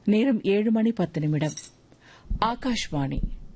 நேரம் ஏழு மணி பத்து நிமிடம் ஆகாஷ்வாணி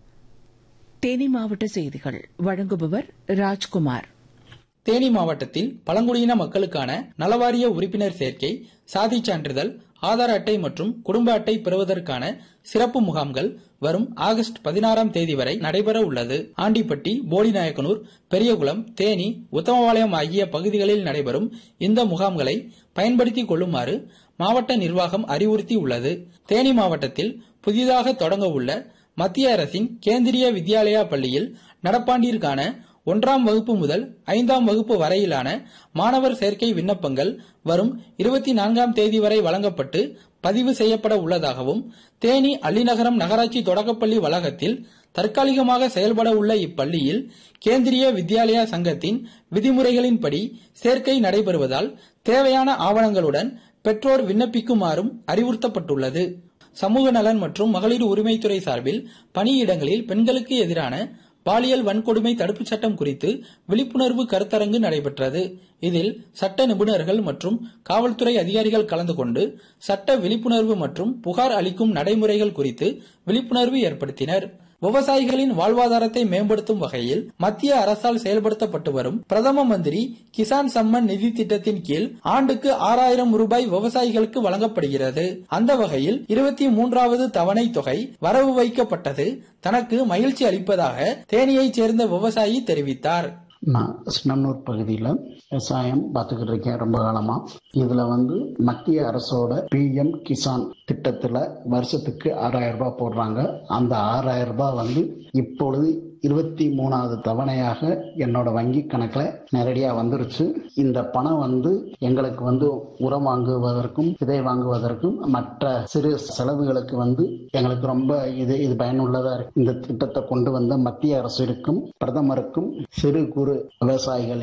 தேனி மாவட்ட செய்திகள் வழங்குபவர் ராஜ்குமார் தேனி மாவட்டத்தில் பழங்குடியின மக்களுக்கான நலவாரிய உறுப்பினர் சேர்க்கை சாதி சான்றிதழ் ஆதார் அட்டை மற்றும் குடும்ப அட்டை பெறுவதற்கான சிறப்பு முகாம்கள் வரும் ஆகஸ்ட் பதினாறாம் தேதி வரை நடைபெற உள்ளது ஆண்டிப்பட்டி போடிநாயக்கனூர் பெரியகுளம் தேனி உத்தமபாளையம் ஆகிய பகுதிகளில் நடைபெறும் இந்த முகாம்களை பயன்படுத்திக் கொள்ளுமாறு மாவட்ட நிர்வாகம் அறிவுறுத்தி உள்ளது தேனி மாவட்டத்தில் புதிதாக தொடங்க உள்ள மத்திய அரசின் கேந்திரிய வித்யாலயா பள்ளியில் நடப்பாண்டிற்கான ஒன்றாம் வகுப்பு முதல் ஐந்தாம் வகுப்பு வரையிலான மாணவர் சேர்க்கை விண்ணப்பங்கள் வரும் இருபத்தி நான்காம் தேதி வரை வழங்கப்பட்டு பதிவு செய்யப்பட உள்ளதாகவும் தேனி அள்ளிநகரம் நகராட்சி தொடக்கப்பள்ளி வளாகத்தில் தற்காலிகமாக செயல்பட உள்ள இப்பள்ளியில் கேந்திரிய வித்யாலயா சங்கத்தின் விதிமுறைகளின்படி சேர்க்கை நடைபெறுவதால் தேவையான ஆவணங்களுடன் பெற்றோர் விண்ணப்பிக்குமாறும் அறிவுறுத்தப்பட்டுள்ளது சமூக நலன் மற்றும் மகளிர் உரிமைத்துறை சார்பில் பணியிடங்களில் பெண்களுக்கு எதிரான பாலியல் வன்கொடுமை தடுப்புச் சட்டம் குறித்து விழிப்புணர்வு கருத்தரங்கு நடைபெற்றது இதில் சட்ட நிபுணர்கள் மற்றும் காவல்துறை அதிகாரிகள் கலந்து கொண்டு சட்ட விழிப்புணர்வு மற்றும் புகார் அளிக்கும் நடைமுறைகள் குறித்து விழிப்புணர்வு ஏற்படுத்தினர் விவசாயிகளின் வாழ்வாதாரத்தை மேம்படுத்தும் வகையில் மத்திய அரசால் செயல்படுத்தப்பட்டு வரும் பிரதம மந்திரி கிசான் சம்மன் நிதி திட்டத்தின் கீழ் ஆண்டுக்கு ஆறாயிரம் ரூபாய் விவசாயிகளுக்கு வழங்கப்படுகிறது அந்த வகையில் இருபத்தி மூன்றாவது தவணை தொகை வரவு வைக்கப்பட்டது தனக்கு மகிழ்ச்சி அளிப்பதாக தேனியைச் சேர்ந்த விவசாயி தெரிவித்தார் நான் சின்னனூர் பகுதியில் விவசாயம் பார்த்துக்கிட்டு இருக்கேன் ரொம்ப காலமா இதுல வந்து மத்திய அரசோட பிஎம் கிசான் திட்டத்துல வருஷத்துக்கு ஆறாயிரம் ரூபாய் போடுறாங்க அந்த ஆறாயிரம் ரூபாய் வந்து இப்பொழுது இருபத்தி மூணாவது தவணையாக என்னோட வங்கி கணக்கில் நேரடியாக வந்துருச்சு இந்த பணம் வந்து எங்களுக்கு வந்து உரம் வாங்குவதற்கும் விதை வாங்குவதற்கும் மற்ற சிறு செலவுகளுக்கு வந்து எங்களுக்கு ரொம்ப இது இது பயனுள்ளதா இருக்கு இந்த திட்டத்தை கொண்டு வந்த மத்திய அரசிற்கும் பிரதமருக்கும் சிறு குறு விவசாயிகள்